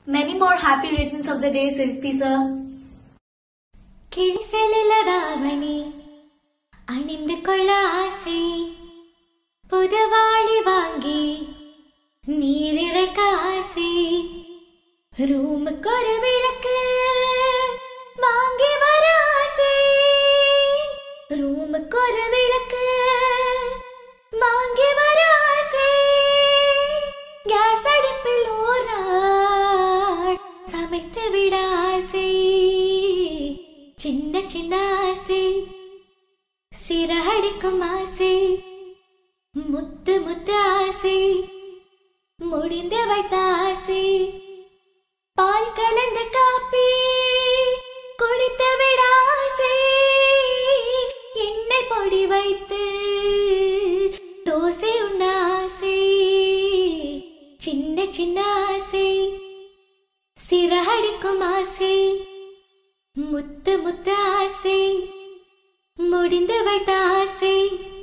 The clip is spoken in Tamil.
Many more happy returns of the day, Silpi sir. கிளிசெலிலதாவணி அணிந்து கொள்ள ஆசை புதுவாளி வாங்கி நீரிறக்க ஆசை ரூமுக்கு ஒரு விளக்கு வாங்கி வர ஆசை ரூமுக்கு ஒரு விளக்கு வாங்கி வர ஆசை கேஸ் அடுப்பில் ஓர் நாள் சமைத்து விட ஆசை சின்ன சின்ன ஆசை சிறகடிக்கும் ஆசை முத்து முத்து ஆசை முடிந்து வைத்த ஆசை பால் கலந்த காப்பி குடித்து விட ஆசை எண்ணெய் பொடி வைத்து தோசை உண்ண ஆசை சின்ன சின்ன ஆசை சிறகடிக்கும் ஆசை முத்து முத்து ஆசை முடிந்து வைத்த ஆசை